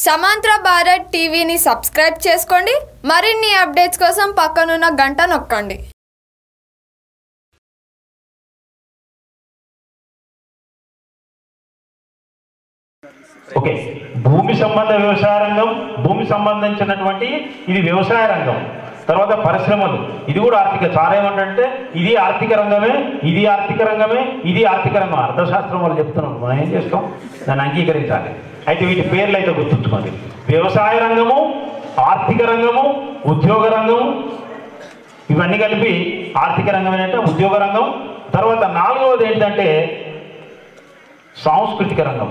సమాంతర భారత్ టీవీని సబ్స్క్రైబ్ చేసుకోండి మరిన్ని అప్డేట్స్ కోసం పక్కనున్న గంట నొక్కండి ఓకే భూమి సంబంధ వ్యవసాయ రంగం భూమి సంబంధించినటువంటి ఇది వ్యవసాయ రంగం తర్వాత పరిశ్రమలు ఇది కూడా ఆర్థిక చాలా ఏమంటే ఇది ఆర్థిక రంగమే ఇది ఆర్థిక రంగమే ఇది ఆర్థిక రంగం అర్థశాస్త్రం వాళ్ళు చెప్తున్నాం మనం ఏం చేస్తాం దాన్ని అంగీకరించాలి అయితే వీటి పేర్లు అయితే గుర్తుంచుకోండి వ్యవసాయ రంగము ఆర్థిక రంగము ఉద్యోగ రంగము ఇవన్నీ కలిపి ఆర్థిక రంగం ఏంటంటే ఉద్యోగ రంగం తర్వాత నాలుగవది ఏంటంటే సాంస్కృతిక రంగం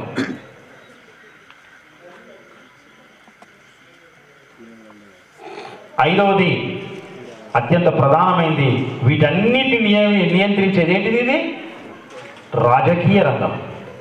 ఐదవది అత్యంత ప్రధానమైనది వీటన్నిటిని నియ- నియంత్రించేది ఏంటిది ఇది రాజకీయ రంగం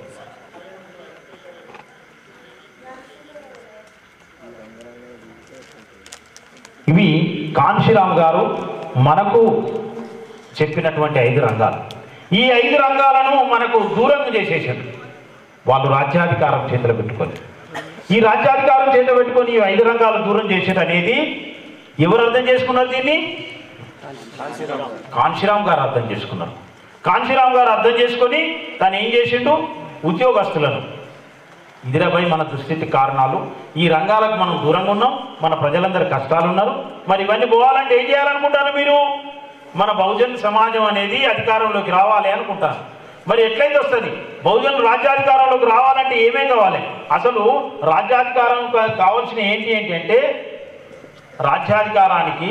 ఇవి కాంశీరామ్ గారు మనకు చెప్పినటువంటి ఐదు రంగాలు ఈ ఐదు రంగాలను మనకు దూరం చేసేసారు వాళ్ళు రాజ్యాధికారం చేతిలో పెట్టుకొని ఈ రాజ్యాధికారం చేతిలో పెట్టుకొని ఈ ఐదు రంగాలు దూరం చేసేది అనేది ఎవరు అర్థం చేసుకున్నారు దీన్ని కాంశీరామ్ గారు అర్థం చేసుకున్నారు కాంశీరామ్ గారు అర్థం చేసుకొని తను ఏం చేసిండు ఉద్యోగస్తులను ఇదిరాబాయి మన దుస్థితి కారణాలు ఈ రంగాలకు మనం దూరంగా ఉన్నాం మన ప్రజలందరి కష్టాలు ఉన్నారు మరి ఇవన్నీ పోవాలంటే ఏం చేయాలనుకుంటారు మీరు మన బహుజన్ సమాజం అనేది అధికారంలోకి రావాలి అనుకుంటారు మరి ఎట్లయితే వస్తుంది బహుజనులు రాజ్యాధికారంలోకి రావాలంటే ఏమేం కావాలి అసలు రాజ్యాధికారం కా- కావాల్సిన ఏంటి ఏంటి అంటే రాజ్యాధికారానికి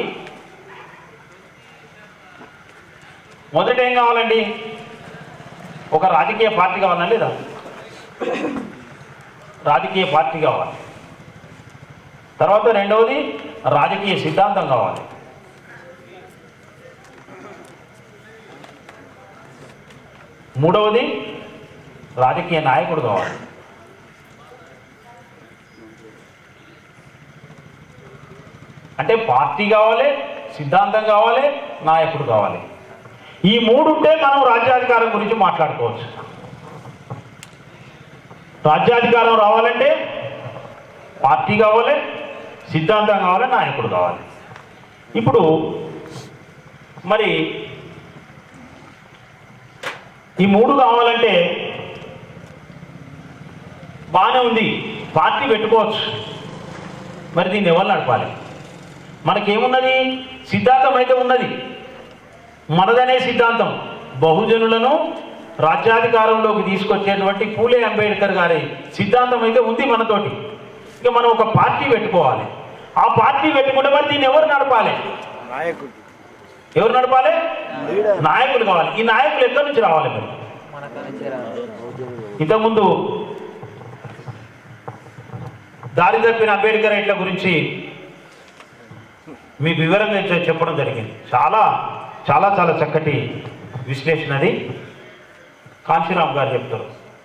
మొదట ఏం కావాలండి ఒక రాజకీయ పార్టీ కావాలా లేదా రాజకీయ పార్టీ కావాలి తర్వాత రెండవది రాజకీయ సిద్ధాంతం కావాలి మూడవది రాజకీయ నాయకుడు కావాలి అంటే పార్టీ కావాలి సిద్ధాంతం కావాలి నాయకుడు కావాలి ఈ మూడు ఉంటే మనం రాజ్యాధికారం గురించి మాట్లాడుకోవచ్చు రాజ్యాధికారం రావాలంటే పార్టీ కావాలి సిద్ధాంతం కావాలి నాయకుడు కావాలి ఇప్పుడు మరి ఈ మూడు కావాలంటే బాగానే ఉంది పార్టీ పెట్టుకోవచ్చు మరి దీన్ని ఎవరు నడపాలి మనకేమున్నది సిద్ధాంతం అయితే ఉన్నది మనదనే సిద్ధాంతం బహుజనులను రాజ్యాధికారంలోకి తీసుకొచ్చేటువంటి పూలే అంబేద్కర్ గారి సిద్ధాంతం అయితే ఉంది మనతోటి ఇక మనం ఒక పార్టీ పెట్టుకోవాలి ఆ పార్టీ పెట్టుకుంటే మరి దీన్ని ఎవరు నడపాలి నాయకుడు ఎవరు నడపాలి లీడర్ నాయకులు కావాలి ఈ నాయకులు ఎక్కడి నుంచి రావాలి మరి ఇంతకుముందు దారి తప్పిన అంబేద్కర్ ఇట్ల గురించి మీకు వివరంగా చె- చెప్పడం జరిగింది చాలా చాలా చాలా చక్కటి విశ్లేషణ అది కాంశీరామ్ గారు చెప్తారు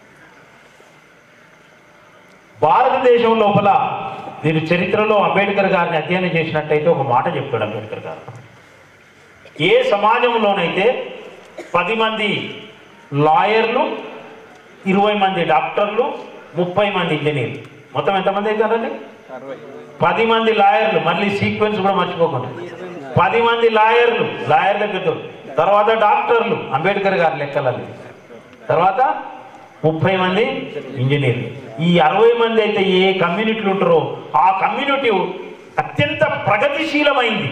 భారతదేశం లోపల మీరు చరిత్రలో అంబేద్కర్ గారిని అధ్యయనం చేసినట్టయితే ఒక మాట చెప్తాడు అంబేద్కర్ గారు ఏ సమాజంలోనైతే పది మంది లాయర్లు ఇరవై మంది డాక్టర్లు ముప్పై మంది ఇంజనీర్లు మొత్తం ఎంతమంది అవుతారండి అరవై పది మంది లాయర్లు మళ్ళీ సీక్వెన్స్ కూడా మర్చిపోకుండా పది మంది లాయర్లు లాయర్ల పెద్దలు తర్వాత డాక్టర్లు అంబేద్కర్ గారి లెక్కలలో తర్వాత ముప్పై మంది ఇంజనీర్లు ఈ అరవై మంది అయితే ఏ కమ్యూనిటీలు ఉంటారో ఆ కమ్యూనిటీ అత్యంత ప్రగతిశీలమైంది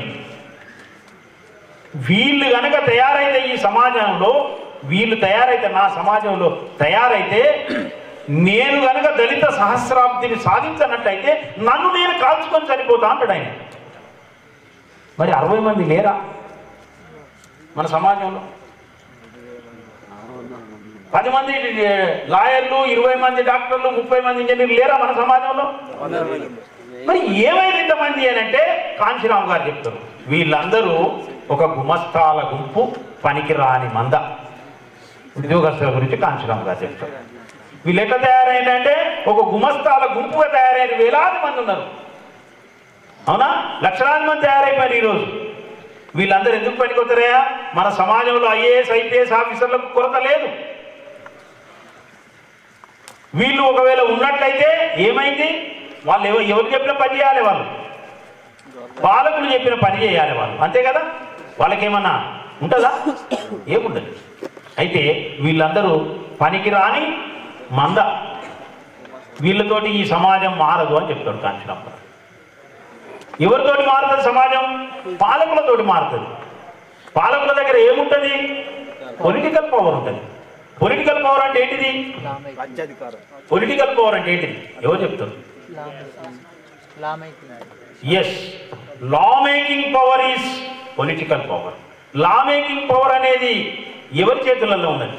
వీళ్ళు గనక తయారైతే ఈ సమాజంలో వీళ్ళు తయారైతే నా సమాజంలో తయారైతే నేను గనక దళిత సహస్రాబ్దిని సాధించనట్టయితే నన్ను నేను కాల్చుకొని చనిపోతా అంటాడు ఆయన మరి అరవై మంది లేరా మన సమాజంలో పది మంది లాయర్లు ఇరవై మంది డాక్టర్లు ముప్పై మంది ఇంజనీర్లు లేరా మన సమాజంలో మరి ఏమైంది ఇంతమంది అని అంటే కాంశీరామ్ గారు చెప్తారు వీళ్ళందరూ ఒక గుమస్తాల గుంపు పనికిరాని మంద ఉద్యోగస్తుల గురించి కాంశీరామ్ గారు చెప్తారు వీళ్ళు ఎట్లా తయారైందంటే ఒక గుమస్తాల గుంపుగా తయారైన వేలాది మంది ఉన్నారు అవునా లక్షలాది మంది తయారైపోయారు ఈరోజు వీళ్ళందరూ ఎందుకు పనికొస్తారయ్యా మన సమాజంలో ఐఏఎస్ ఐపీఎస్ ఆఫీసర్లకు కొరత లేదు వీళ్ళు ఒకవేళ ఉన్నట్లయితే ఏమైంది వాళ్ళు ఎవరు ఎవరు చెప్పిన పని చేయాలి వాళ్ళు పాలకులు చెప్పిన పని చేయాలి వాళ్ళు అంతే కదా వాళ్ళకేమన్నా ఉంటుందా ఏముండదు అయితే వీళ్ళందరూ పనికి రాని మంద వీళ్ళతోటి ఈ సమాజం మారదు అని చెప్తాడు కాంచనప్ప ఎవరితోటి మారుతుంది సమాజం పాలకులతోటి మారుతుంది పాలకుల దగ్గర ఏముంటుంది పొలిటికల్ పవర్ ఉంటుంది పొలిటికల్ పవర్ అంటే ఏంటిది రాజ్యాధికారం పొలిటికల్ పవర్ అంటే ఏంటిది ఎవరు చెప్తారు yes law making power is political power law making power అనేది ఎవరి చేతులలో ఉన్నది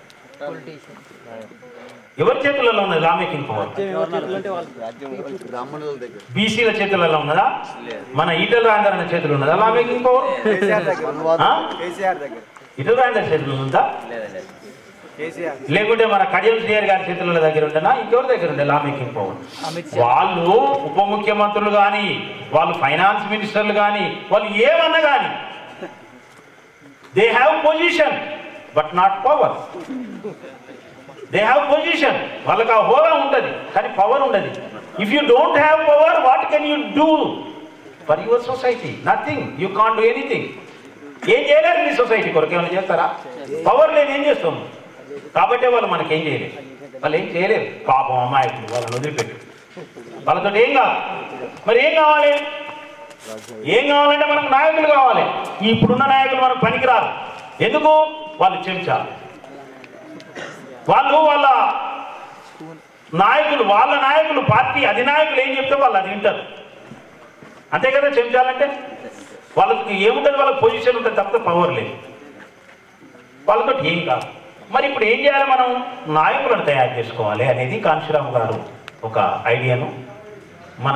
ఎవరి చేతులలో ఉన్నది లా మేకింగ్ పవర్ బ్రాహ్మణుల దగ్గర బీసీల చేతులలో ఉన్నదా మన ఈటల రాజేంద్ర చేతులు ఉన్నదా లా మేకింగ్ పవర్ కేసీఆర్ దగ్గర ఆ? కేసీఆర్ దగ్గర ఈటల రాజేంద్ర చేతులు ఉందా కేసీఆర్ లేకుంటే మన కడియం శ్రీయర్ గారి చేతుల దగ్గర ఉండేనా ఇంకెవరి దగ్గర ఉండే లా మేకింగ్ పవర్ వాళ్ళు ఉప ముఖ్యమంత్రులు కానీ వాళ్ళు ఫైనాన్స్ మినిస్టర్లు కానీ వాళ్ళు ఏమన్నా కానీ they have position but not power they have position వాళ్ళకి ఆ హోదా ఉంటుంది కానీ పవర్ ఉండదు if you don't have power what can you do for your society nothing you can do anything ఏం చేయలేరు మీ సొసైటీ కొరకు ఏమైనా చేస్తారా పవర్ లేదు ఏం చేస్తాం కాబట్టి వాళ్ళు మనకేం చేయలేరు వాళ్ళు ఏం చేయలేరు పాపం అమ్మాయిలు వాళ్ళని వదిలిపెట్టు వాళ్ళతో ఏం కాదు మరి ఏం కావాలి ఏం కావాలంటే మనకు నాయకులు కావాలి ఈ ఇప్పుడున్న నాయకులు మనకు పనికిరారు ఎందుకు వాళ్ళు చెంచాలి వాళ్ళు వాళ్ళ నాయకులు వాళ్ళ నాయకులు పార్టీ అధినాయకులు ఏం చెప్తే వాళ్ళు అది వింటారు అంతే కదా చెంచాలంటే వాళ్ళకి ఏముంటుంది వాళ్ళకి పొజిషన్ ఉంటుంది తప్ప పవర్ లేదు వాళ్ళతో ఏం కాదు మరి ఇప్పుడు ఏం చేయాలి మనం నాయకులను తయారు చేసుకోవాలి అనేది కాంశీరామ్ గారు ఒక ఐడియాను మన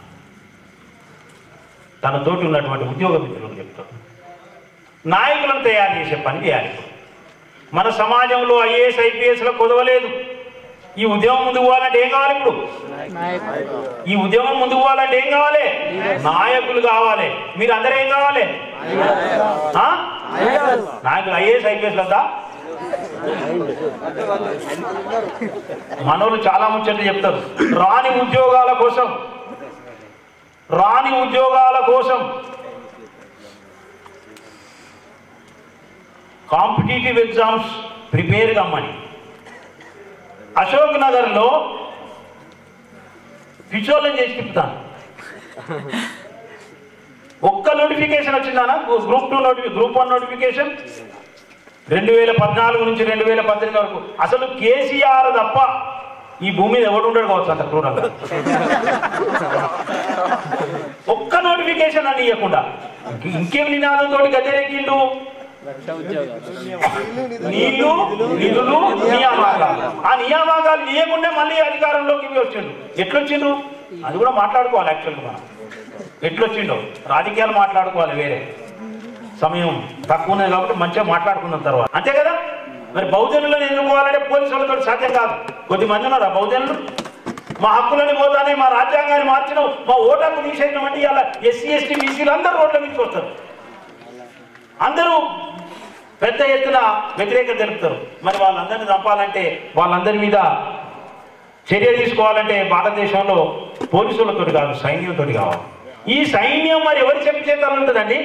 తనతోటి ఉన్నటువంటి ఉద్యోగ మిత్రులకు చెప్తాడు నాయకులను తయారు చేసే పని చేయాలి ఇప్పుడు. మన సమాజంలో ఐఏఎస్ ఐపీఎస్లో కుదవలేదు ఈ ఉద్యమం ముందుకు పోవాలంటే ఏం కావాలి ఇప్పుడు ఈ ఉద్యమం ముందుకు పోవాలంటే ఏం కావాలి నాయకులు కావాలి మీరు అందరూ ఏం కావాలి ఆ? నాయకులు ఐఏఎస్ ఐపీఎస్ వద్దా మనోళ్ళు చాలా ముచ్చట్లు చెప్తారు రాని ఉద్యోగాల కోసం రాని ఉద్యోగాల కోసం కాంపిటేటివ్ ఎగ్జామ్స్ ప్రిపేర్ కమ్మని అశోక్ నగర్లో పిచోళ్ళని చేసి తిప్పుతాను ఒక్క నోటిఫికేషన్ వచ్చిందానా group two notification group one notification రెండు వేల పద్నాలుగు నుంచి రెండు వేల పద్దెనిమిది వరకు అసలు కేసీఆర్ తప్ప ఈ భూమి మీద ఎవడు ఉండడు కావచ్చు అంత క్రూరంగా ఒక్క నోటిఫికేషన్ అని ఇవ్వకుండా ఇంక- ఇంకేం నినాదంతో గద్దెరెక్కిండు నీళ్లు నిధులు నియామకాలు ఆ నియామకాలు ఇవ్వకుండా మళ్ళీ అధికారంలోకి ఇవి వచ్చిండు ఎట్లొచ్చిండు అది కూడా మాట్లాడుకోవాలి యాక్చువల్గా మనం ఎట్లొచ్చిండో రాజకీయాలు మాట్లాడుకోవాలి వేరే సమయం తక్కువ ఉన్నది కాబట్టి మంచిగా మాట్లాడుకున్న తర్వాత అంతే కదా మరి బహుజనులను ఎన్నుకోవాలంటే పోలీసులతో సాధ్యం కాదు కొద్ది మంది ఉన్నారా బహుజనులు మా హక్కులని పోతానే మా రాజ్యాంగాన్ని మార్చినాం మా ఓటకు తీసేయడం అంటే ఇలా ఎస్సీ ఎస్టీ బీసీలు అందరూ రోడ్ల మీదకి వస్తారు అందరూ పెద్ద ఎత్తున వ్యతిరేకత తెలుపుతారు మరి వాళ్ళందరినీ చంపాలంటే వాళ్ళందరి మీద చర్య తీసుకోవాలంటే భారతదేశంలో పోలీసులతో కాదు సైన్యంతో కావాలి ఈ సైన్యం మరి ఎవరి చెప్పి చేతాలు ఉంటుందండి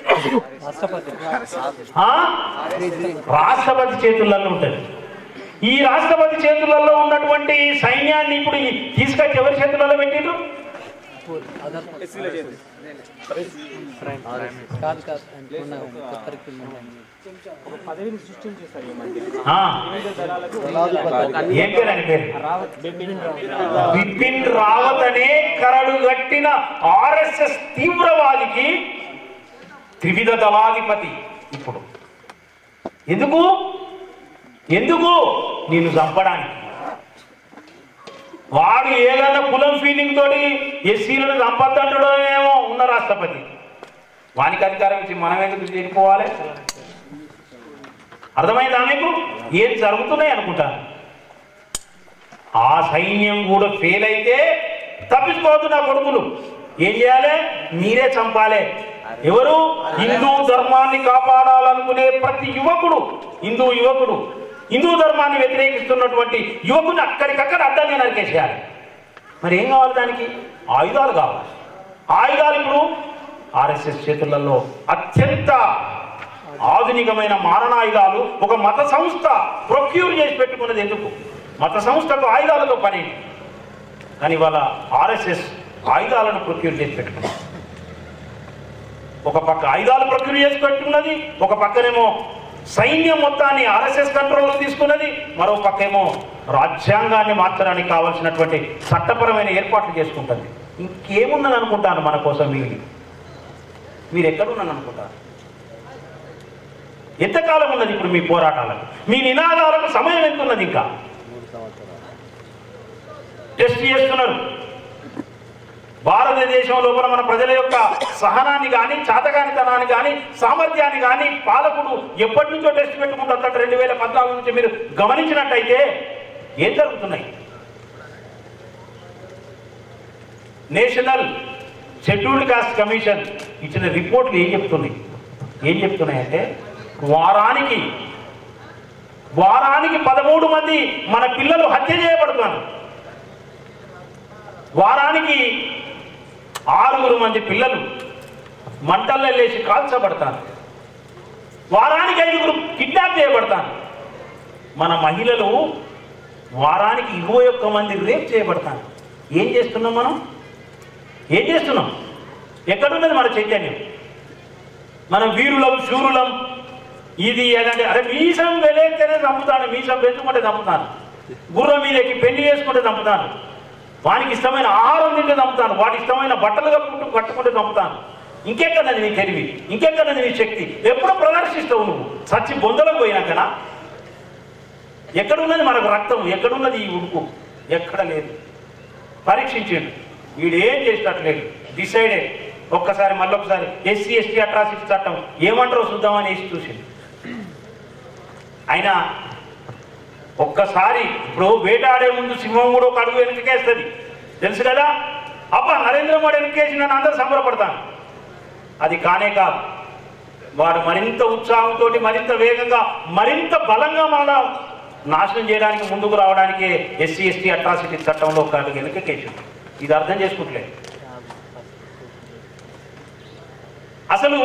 ఆ? రాష్ట్రపతి చేతులలో ఉంటుంది ఈ రాష్ట్రపతి చేతులలో ఉన్నటువంటి సైన్యాన్ని ఇప్పుడు ఈ తీసుకొచ్చి ఎవరి చేతులలో పెట్టిండ్రు కాదు కాదు అనుకున్నా కొత్తరికి ఆ. ఏం పేరు అని పేరు బిపిన్ రావత్ అనే కరడు గట్టిన ఆర్ఎస్ఎస్ తీవ్రవాదికి త్రివిధ దళాధిపతి ఇప్పుడు ఎందుకు ఎందుకు నేను చంపడానికి వాడు ఏదైనా కులం ఫీలింగ్ తోటి ఎస్సీలను చంపద్దంటడో ఏమో ఉన్న రాష్ట్రపతి వానికి అధికారం ఇచ్చి మనం ఎందుకు చేరిపోవాలి అర్థమైందా మీకు ఏం జరుగుతున్నాయి అనుకుంటాను ఆ సైన్యం కూడా ఫెయిల్ అయితే తప్పించుకోవద్దు నా కొడుకులు ఏం చేయాలి మీరే చంపాలి ఎవరు హిందూ ధర్మాన్ని కాపాడాలనుకునే ప్రతి యువకుడు హిందూ యువకుడు హిందూ ధర్మాన్ని వ్యతిరేకిస్తున్నటువంటి యువకుని అక్కడికక్కడ అడ్డంగా నరికేసేయాలి మరి ఏం కావాలి దానికి ఆయుధాలు కావాలి ఆయుధాలు ఇప్పుడు ఆర్ఎస్ఎస్ చేతులలో అత్యంత ఆధునికమైన మారణాయుధాలు ఒక మత సంస్థ ప్రొక్యూర్ చేసి పెట్టుకున్నది ఎందుకు మత సంస్థకు ఆయుధాలతో పని ఏంటి? కానీ ఇవాళ ఆర్ఎస్ఎస్ ఆయుధాలను ప్రొక్యూర్ చేసి పెట్టుకున్నది ఒక పక్క ఆయుధాలు ప్రక్రియ చేసి పెట్టుకున్నది ఒక పక్కనేమో సైన్యం మొత్తాన్ని ఆర్ఎస్ఎస్ కంట్రోల్లో తీసుకున్నది మరో పక్కేమో రాజ్యాంగాన్ని మార్చడానికి కావాల్సినటువంటి చట్టపరమైన ఏర్పాట్లు చేసుకుంటుంది ఇంకేమున్నది అనుకుంటాను మన కోసం మిగిలి మీరు ఎక్కడున్నది అనుకుంటారు ఎంతకాలం ఉన్నది ఇప్పుడు మీ పోరాటాలకు మీ నినాదాలకు సమయం ఎంత ఉన్నది ఇంకా టెస్ట్ చేస్తున్నారు భారతదేశం లోపల మన ప్రజల యొక్క సహనాన్ని కానీ చాతగానితనాన్ని కానీ సామర్థ్యాన్ని కానీ పాలకుడు ఎప్పటి నుంచో టెస్ట్ పెట్టుకుంటారు రెండు వేల పద్నాలుగు నుంచి మీరు గమనించినట్టయితే ఏం జరుగుతున్నాయి నేషనల్ షెడ్యూల్డ్ కాస్ట్ కమిషన్ ఇచ్చిన రిపోర్ట్లు ఏం చెప్తున్నాయి ఏం చెప్తున్నాయంటే వారానికి వారానికి పదమూడు మంది మన పిల్లలు హత్య చేయబడుతున్నారు వారానికి ఆరుగురు మంది పిల్లలు మంటల్లో లేచి కాల్చబడతారు వారానికి ఐదుగురు కిడ్నాప్ చేయబడతారు మన మహిళలు వారానికి ఇరవై ఒక్క మంది రేప్ చేయబడతారు ఏం చేస్తున్నాం మనం ఏం చేస్తున్నాం ఎక్కడున్నది మన చైతన్యం మన వీరులం శూరులం ఇది అదంటే అరే మీసం వెలేస్తేనే చంపుతాను మీసం పెంచుకుంటే చంపుతాను గుర్రం మీద ఎక్కి పెళ్లి చేసుకుంటే చంపుతాను వానికి ఇష్టమైన ఆహారం తింటే చంపుతాను వాటి ఇష్టమైన బట్టలు కప్పుకుంటూ కట్టుకుంటే చంపుతాను ఇంకెక్కడది నీ తెలివి ఇంకెక్కడది నీ శక్తి ఎప్పుడు ప్రదర్శిస్తావు నువ్వు సచ్చి బొందలకు పోయినాకనా ఎక్కడున్నది మనకు రక్తం ఎక్కడున్నది ఈ ఉడుకు ఎక్కడ లేదు పరీక్షించాడు వీడు ఏం చేసినట్లేదు డిసైడెడ్ ఒక్కసారి మళ్ళొకసారి ఎస్సీ ఎస్టీ అట్రాసిటీ చట్టం ఏమంటారో చూద్దామని వేసి చూసింది అయినా ఒక్కసారి ఇప్పుడు వేటాడే ముందు సింహం కూడా ఒక అడుగు వెనకేస్తుంది తెలుసు కదా అబ్బా నరేంద్ర మోడీ వెనకేసి నన్ను అందరూ సంబరపడతాను అది కానే కాదు వాడు మరింత ఉత్సాహంతో మరింత వేగంగా మరింత బలంగా మన నాశనం చేయడానికి ముందుకు రావడానికి ఎస్సీ ఎస్టీ అట్రాసిటీ చట్టంలో ఒక అడుగు వెనకేసింది ఇది అర్థం చేసుకుంటలేదు అసలు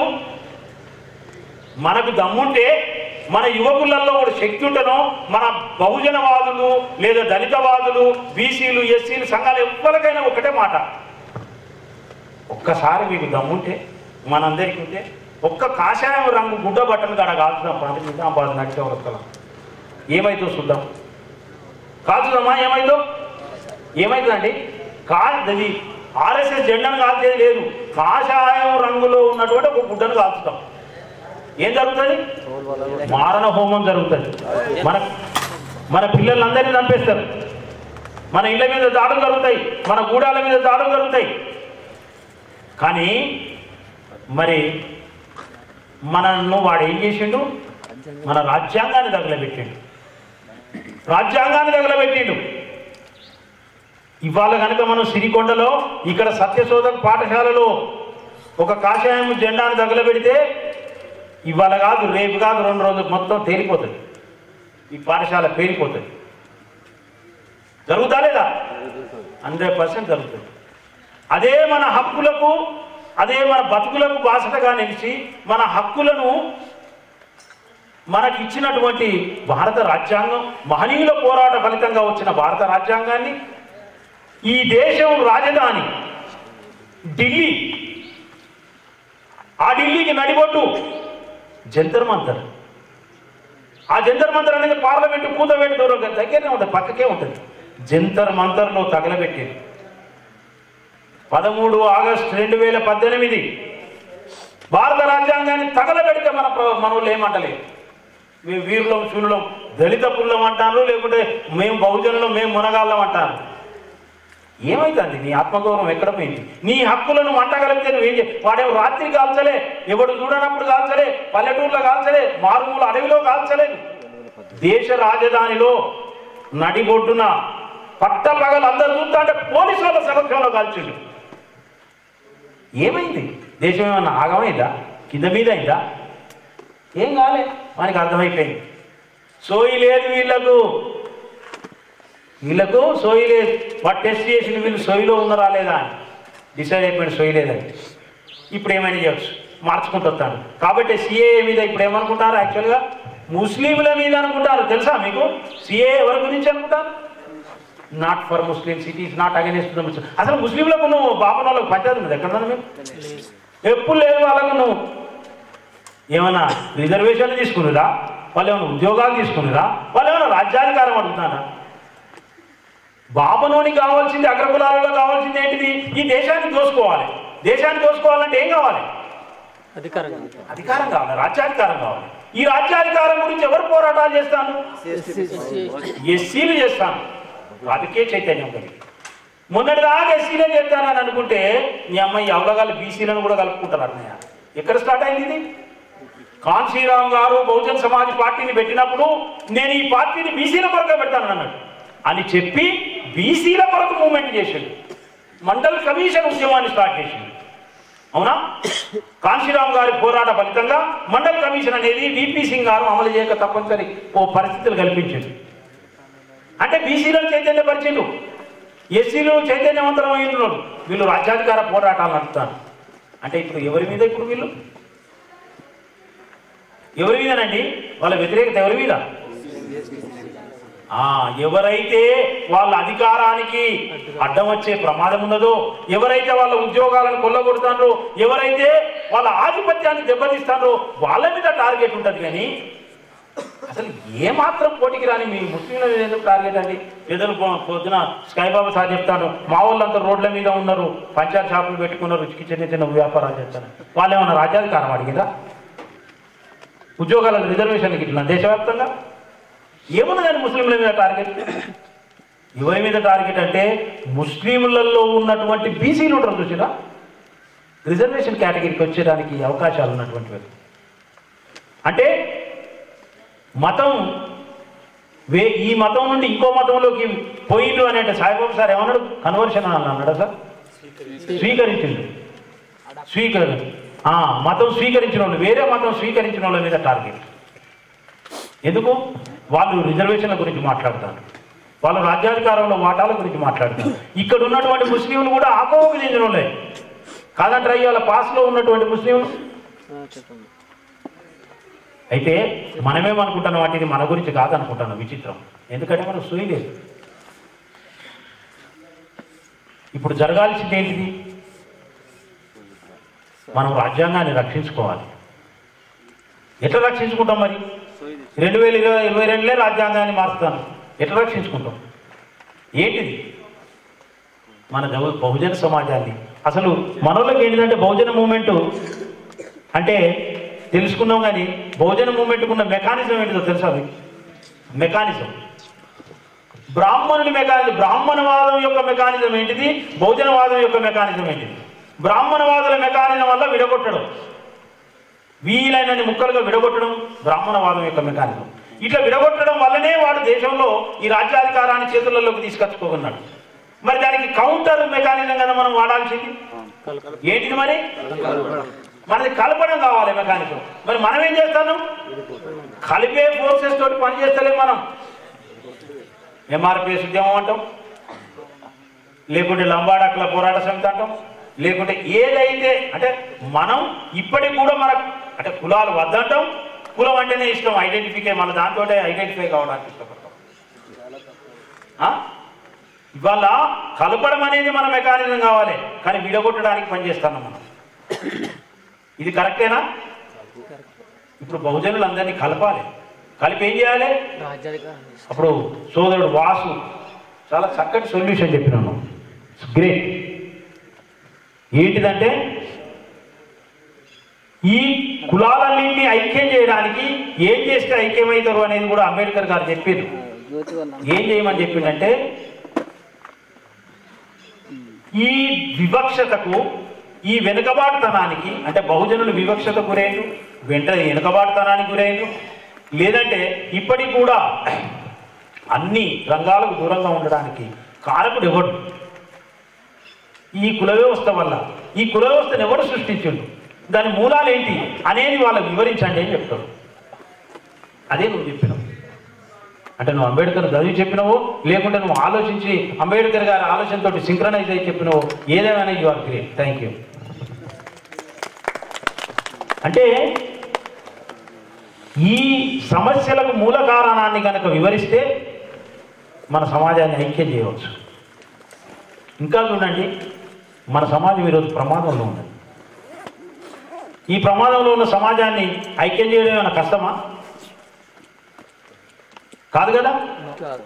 మనకు దమ్ముంటే మన యువకులలో ఒక శక్తి ఉంటనో మన బహుజనవాదులు లేదా దళితవాదులు బీసీలు ఎస్సీలు సంఘాలు ఎవ్వరికైనా ఒకటే మాట ఒక్కసారి మీకు దమ్ముంటే మనందరికీ ఉంటే ఒక్క కాషాయం రంగు గుడ్డ బట్టలు కాడ కాల్చుదాం పంట నిజామాబాద్ నడిచే వరకలం ఏమైతో చూద్దాం కాల్చుదామా ఏమైందో ఏమైతుందండి కాల్ది ఆర్ఎస్ఎస్ జెండాను కాల్చేది లేదు కాషాయం రంగులో ఉన్నటువంటి ఒక గుడ్డను కాల్చుతాం ఏం జరుగుతుంది మారణ హోమం జరుగుతుంది మన మన పిల్లలందరినీ చంపేస్తారు మన ఇళ్ళ మీద దాడులు జరుగుతాయి మన గూడాల మీద దాడులు జరుగుతాయి కానీ మరి మనను వాడు ఏం చేసిండు మన రాజ్యాంగాన్ని తగలబెట్టిండు రాజ్యాంగాన్ని తగలబెట్టిండు ఇవాళ కనుక మనం సిరికొండలో ఇక్కడ సత్యశోధక్ పాఠశాలలో ఒక కాషాయం జెండాను తగలబెడితే ఇవాళ కాదు రేపు కాదు రెండు రోజులు మొత్తం తేలిపోతుంది ఈ పాఠశాల పేలిపోతుంది జరుగుతా లేదా హండ్రెడ్ పర్సెంట్ జరుగుతుంది అదే మన హక్కులకు అదే మన బతుకులకు బాసటగా నిలిచి మన హక్కులను మనకి ఇచ్చినటువంటి భారత రాజ్యాంగం మహనీయుల పోరాట ఫలితంగా వచ్చిన భారత రాజ్యాంగాన్ని ఈ దేశం రాజధాని ఢిల్లీ ఆ ఢిల్లీకి నడిబొట్టు జంతర్ మంతర్ ఆ జంతర్ మంతర్ అనేది పార్లమెంటు కూతవేటి దూరం కాదు, దగ్గరనే ఉంటుంది పక్కకే ఉంటుంది జంతర్ మంతర్లో తగలబెట్టేది పదమూడు ఆగస్టు రెండు వేల పద్దెనిమిది భారత రాజ్యాంగాన్ని తగలబెడితే మన ప్ర- మన వాళ్ళు ఏమంటలేదు మేము వీరులం శూరులం దళిత పుల్లం అంటారు లేకుంటే మేము బహుజనులం మేము మునగాళ్ళం అంటారు ఏమైతుంది నీ ఆత్మగౌరవం ఎక్కడ పోయింది నీ హక్కులను మంటగలిగితే నువ్వేం చే వాడేమో రాత్రి కాల్చలే ఎవడు చూడనప్పుడు కాల్చలే పల్లెటూరులో కాల్చలే మారుమూల అడవిలో కాల్చలేదు దేశ రాజధానిలో నడిబొడ్డున పట్ట పగలు అందరు చూస్తా అంటే పోలీసు వాళ్ళ సమక్షంలో కాల్చిండు ఏమైంది దేశం ఏమన్నా ఆగమైందా కింద మీద అయిందా ఏం కాలే మనకి అర్థమైపోయింది సోయి లేదు వీళ్ళకు వీళ్ళకు సోయి లేదు వాడు టెస్ట్ చేసిన వీళ్ళు సోయిలో ఉన్నారా లేదా అని డిసైడ్ అయిపోయిన సోయి లేదని ఇప్పుడు ఏమైనా చేయొచ్చు మార్చుకుంటూ వస్తాడు కాబట్టి సిఏఏ మీద ఇప్పుడు ఏమనుకుంటారు యాక్చువల్గా ముస్లింల మీద అనుకుంటారు తెలుసా మీకు సిఏ ఎవరి గురించి అనుకుంటారు not for Muslims it is not against the Muslim అసలు ముస్లింలకు నువ్వు బాబన్ వాళ్ళకి పంచాయతీ ఉంది ఎక్కడ మీరు ఎప్పుడు లేదు వాళ్ళకు నువ్వు ఏమైనా రిజర్వేషన్లు తీసుకునిరా వాళ్ళు ఏమైనా ఉద్యోగాలు తీసుకునిరా వాళ్ళు ఏమైనా రాజ్యాధికారం అడుగుతారా బాబునోని కావాల్సింది అగ్రకులాలలో కావాల్సింది ఏంటిది ఈ దేశాన్ని దోసుకోవాలి దేశాన్ని దోసుకోవాలంటే ఏం కావాలి అధికారం అధికారం కావాలి రాజ్యాధికారం కావాలి ఈ రాజ్యాధికారం గురించి ఎవరు పోరాటాలు చేస్తాను ఎస్సీలు చేస్తాను రాజకీయ చైతన్యం కలిగి మొన్నటిదాకా ఎస్సీలే చేస్తానని అనుకుంటే మీ అమ్మాయి అవలగాలు బీసీలను కూడా కలుపుకుంటారు అన్నయ్య ఎక్కడ స్టార్ట్ అయింది ఇది కాన్సీరామ్ గారు బహుజన్ సమాజ్ పార్టీని పెట్టినప్పుడు నేను ఈ పార్టీని బీసీల కొరకు పెడతాను అన్నాడు అని చెప్పి బీసీల కొరకు మూవ్మెంట్ చేశాడు మండల్ కమిషన్ ఉద్యమాన్ని స్టార్ట్ చేసింది అవునా కాంశీరామ్ గారి పోరాట ఫలితంగా మండల్ కమిషన్ అనేది విపి సింగ్ గారు అమలు చేయక తప్పనిసరి ఓ పరిస్థితులు కల్పించింది అంటే బీసీలను చైతన్యపరిచిండు ఎస్సీలు చైతన్యవంతమైన వీళ్ళు రాజ్యాధికార పోరాటాలు నడుపుతారు అంటే ఇప్పుడు ఎవరి మీద ఇప్పుడు వీళ్ళు ఎవరి మీదనండి వాళ్ళ వ్యతిరేకత ఎవరి మీద ఆ ఎవరైతే వాళ్ళ అధికారానికి అడ్డం వచ్చే ప్రమాదం ఉన్నదో ఎవరైతే వాళ్ళ ఉద్యోగాలను కొల్లగొడుతారో ఎవరైతే వాళ్ళ ఆధిపత్యాన్ని దెబ్బతీస్తారో వాళ్ళ మీద టార్గెట్ ఉంటుంది కానీ అసలు ఏ మాత్రం పోటీకి రాని మీ ముస్లింల మీద ఎందుకు టార్గెట్ అండి ఎదురు పొ- పొద్దున స్కైబాబు సార్ చెప్తాడు మా వాళ్ళంతా రోడ్ల మీద ఉన్నారు పంచాయత్ షాపులు పెట్టుకున్నారు చిన్న చిన్న చిన్న వ్యాపారాలు చేస్తారు వాళ్ళు ఏమన్నా రాజ్యాధికారం అడిగిందా ఉద్యోగాలకు రిజర్వేషన్కి ఇట్లా దేశవ్యాప్తంగా ఏమున్నదని ముస్లింల మీద టార్గెట్ ఎవరి మీద టార్గెట్ అంటే ముస్లింలలో ఉన్నటువంటి బీసీలు ఉంటారు చూసిరా రిజర్వేషన్ కేటగిరీకి వచ్చేదానికి అవకాశాలు ఉన్నటువంటి వారు అంటే మతం వే ఈ మతం నుండి ఇంకో మతంలోకి పోయిండు అని అంటే సాయిబాబు సార్ ఏమన్నాడు కన్వర్షన్ అని అన్నాడా సార్ స్వీకరించిండు స్వీకరణ ఆ, మతం స్వీకరించిన వాళ్ళు వేరే మతం స్వీకరించిన వాళ్ళ మీద టార్గెట్ ఎందుకు వాళ్ళు రిజర్వేషన్ల గురించి మాట్లాడతారు వాళ్ళు రాజ్యాధికారంలో వాటాల గురించి మాట్లాడతారు ఇక్కడ ఉన్నటువంటి ముస్లింలు కూడా ఆకోవకు చెందిన వాళ్ళే కాదంటారా ఇవాళ పాస్లో ఉన్నటువంటి ముస్లింలు చెప్పండి అయితే మనమేమనుకుంటున్నాం అంటే ఇది మన గురించి కాదనుకుంటున్నాం విచిత్రం ఎందుకంటే మనం సూయి లేదు ఇప్పుడు జరగాల్సింది ఏంటిది మనం రాజ్యాంగాన్ని రక్షించుకోవాలి ఎట్లా రక్షించుకుంటాం మరి రెండు వేల ఇరవై ఇరవై రెండులే రాజ్యాంగాన్ని మారుస్తాను ఎట్లా రక్షించుకుంటాం ఏంటిది మన జవ- బహుజన సమాజాన్ని అసలు మనోళ్ళకి ఏంటిదంటే బహుజన మూమెంట్ అంటే తెలుసుకున్నాం కానీ బహుజన మూమెంట్కి ఉన్న మెకానిజం ఏంటిదో తెలుసా మీకు మెకానిజం బ్రాహ్మణుడి మెకానిజం బ్రాహ్మణవాదం యొక్క మెకానిజం ఏంటిది బహుజనవాదం యొక్క మెకానిజం ఏంటిది బ్రాహ్మణవాదుల మెకానిజం వల్ల విడగొట్టడం వీలైనన్ని ముక్కలుగా విడగొట్టడం బ్రాహ్మణవాదం యొక్క మెకానిజం ఇట్లా విడగొట్టడం వల్లనే వాడు దేశంలో ఈ రాజ్యాధికారాన్ని చేతులలోకి తీసుకొచ్చుకోకున్నాడు మరి దానికి కౌంటర్ మెకానిజం కదా మనం వాడాల్సింది ఏంటిది మరి మనది కలపడం కావాలి మెకానిజం మరి మనం ఏం చేస్తాను కలిపే ఫోర్సెస్ తోటి పని చేస్తలేం మనం ఎంఆర్పిఎస్ ఉద్యమం అంటాం లేకుంటే లంబాడకుల పోరాట సమితి అంటాం లేకుంటే ఏదైతే అంటే మనం ఇప్పటికి కూడా మన అంటే కులాలు వద్దంటాం కులం అంటేనే ఇష్టం ఐడెంటిఫికే మన దాంతో ఐడెంటిఫై కావడానికి ఇష్టపడతాం ఆ? ఇవాళ కలపడం అనేది మన మెకానిజం కావాలి కానీ విడగొట్టడానికి పనిచేస్తున్నాం మనం ఇది కరెక్టేనా ఇప్పుడు బహుజనులు అందరినీ కలపాలి కలిపి ఏం చేయాలి రాజ్యాధికారం అప్పుడు సోదరుడు వాసు చాలా చక్కటి సొల్యూషన్ చెప్పినాను గ్రేట్ ఏంటిదంటే ఈ కులాలన్నింటినీ ఐక్యం చేయడానికి ఏం చేస్తే ఐక్యమవుతారు అనేది కూడా అంబేద్కర్ గారు చెప్పారు జ్యోతి వల్ల ఏం చేయమని చెప్పిందంటే ఈ వివక్షతకు ఈ వెనుకబాటుతనానికి అంటే బహుజనులు వివక్షత గురైండు వెంటనే వెనుకబాటుతనానికి గురైండు లేదంటే ఇప్పటికి కూడా అన్ని రంగాలకు దూరంగా ఉండడానికి కారకుడు ఎవడు ఈ కుల వ్యవస్థ వల్ల ఈ కుల వ్యవస్థను ఎవరు సృష్టించిండు దాని మూలాలు ఏంటి అనేది వాళ్ళకి వివరించండి అని చెప్తాడు అదే నువ్వు చెప్పినావు అంటే నువ్వు అంబేద్కర్ చదివి చెప్పినవో లేకుంటే నువ్వు ఆలోచించి అంబేద్కర్ గారి ఆలోచనతో సింక్రనైజ్ అయ్యి చెప్పినవో ఏదేమైనా you are great thank you అంటే ఈ సమస్యలకు మూల కారణాన్ని కనుక వివరిస్తే మన సమాజాన్ని ఐక్యం చేయవచ్చు ఇంకా చూడండి మన సమాజం ఈరోజు ప్రమాదంలో ఉంది ఈ ప్రమాదంలో ఉన్న సమాజాన్ని ఐక్యం చేయడం ఏమైనా కష్టమా కాదు కదా కాదు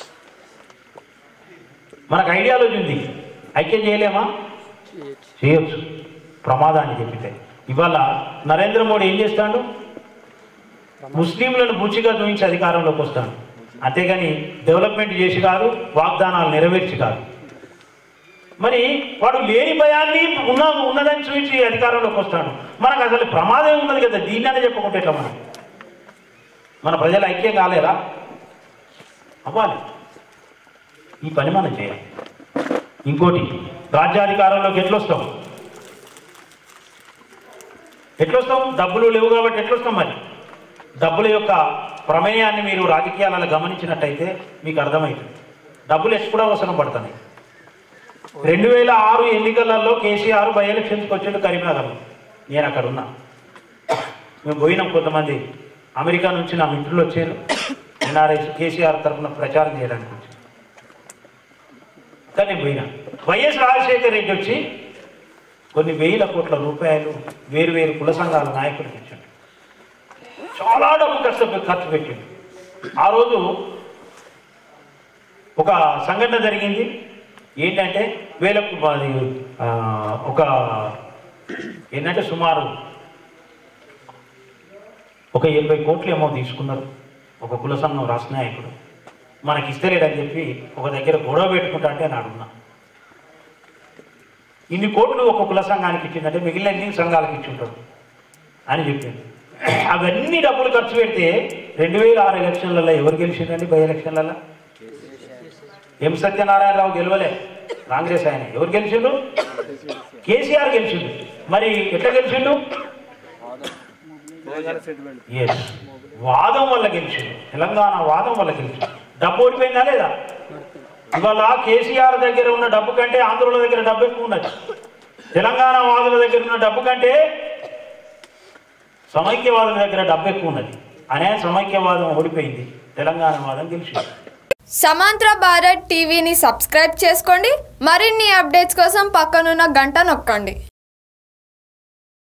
మనకు ఐడియాలజీ ఉంది ఐక్యం చేయలేమా చేయొచ్చు. చేయొచ్చు ప్రమాదాన్ని చెప్పితే ఇవాళ నరేంద్ర మోడీ ఏం చేస్తాడు ముస్లింలను బుచ్చిగా చూపించి అధికారంలోకి వస్తాడు అంతేగాని డెవలప్మెంట్ చేసి కాదు వాగ్దానాలు నెరవేర్చి కాదు మరి వాడు లేని భయాన్ని ఉన్న ఉన్నదని చూపించి అధికారంలోకి వస్తాడు మనకు అసలు ప్రమాదం ఉన్నది కదా దీన్ననే చెప్పుకుంటే ఎట్లా మనం మన ప్రజలు ఐక్యం కాలేరా అవ్వాలి ఈ పని మనం చేయాలి ఇంకోటి రాజ్యాధికారంలోకి ఎట్లొస్తాం ఎట్లొస్తాం డబ్బులు లేవు కాబట్టి ఎట్లొస్తాం మరి డబ్బుల యొక్క ప్రమేయాన్ని మీరు రాజకీయాలలో గమనించినట్టయితే మీకు అర్థమవుతుంది డబ్బులు ఎప్పుడు అవసరం పడుతున్నాయి రెండు వేల ఆరు ఎన్నికలలో కేసీఆర్ బై ఎలక్షన్స్కి వచ్చాడు కరీంనగర్ నేను అక్కడ ఉన్నా మేము పోయినాం కొంతమంది అమెరికా నుంచి నా మిత్రులు వచ్చారు ఎన్ఆర్ఎస్ కేసీఆర్ తరఫున ప్రచారం చేయడానికి వచ్చారు కానీ నేను పోయినా వైఎస్ రాజశేఖర రెడ్డి వచ్చి కొన్ని వేల కోట్ల రూపాయలు వేరు వేరు కుల సంఘాల నాయకులకు ఇచ్చాడు చాలా డబ్బు ఖర్చు ఖర్చు పెట్టిండు ఆ రోజు ఒక సంఘటన జరిగింది ఏంటంటే వేలకు అది, ఆ, ఒక ఏంటంటే సుమారు ఒక ఎనభై కోట్లు ఏమో తీసుకున్నారు ఒక కుల సంఘం రాష్ట్ర నాయకుడు మనకి ఇస్తలేడని చెప్పి ఒక దగ్గర గొడవ పెట్టుకుంటా అంటే నేను అడుగున్నా ఇన్ని కోట్లు ఒక కుల సంఘానికి ఇచ్చిందంటే మిగిలిన ఎన్ని సంఘాలకు ఇచ్చి ఉంటాడు అని చెప్పింది అవన్నీ డబ్బులు ఖర్చు పెడితే రెండు వేల ఆరు ఎలక్షన్లలో ఎవరు గెలిచిందండి బై ఎలక్షన్లలో ఎం సత్యనారాయణరావు గెలవలే కాంగ్రెస్ ఆయన ఎవరు గెలిచిండు కేసీఆర్ గెలిచిండు మరి ఎట్లా గెలిచిండు సెటిల్మెంట్ ఎస్ వాదం వల్ల గెలిచిండు తెలంగాణ వాదం వల్ల గెలిచిండు డబ్బు ఓడిపోయిందా లేదా ఇవాళ కేసీఆర్ దగ్గర ఉన్న డబ్బు కంటే ఆంధ్రుల దగ్గర డబ్బు ఎక్కువ ఉన్నది తెలంగాణ వాదుల దగ్గర ఉన్న డబ్బు కంటే సమైక్యవాదుల దగ్గర డబ్బు ఎక్కువ ఉన్నది అనే సమైక్యవాదం ఓడిపోయింది తెలంగాణ వాదం గెలిచింది సమాంతర భారత్ టీవీని సబ్స్క్రైబ్ చేసుకోండి మరిన్ని అప్డేట్స్ కోసం పక్కనున్న గంట నొక్కండి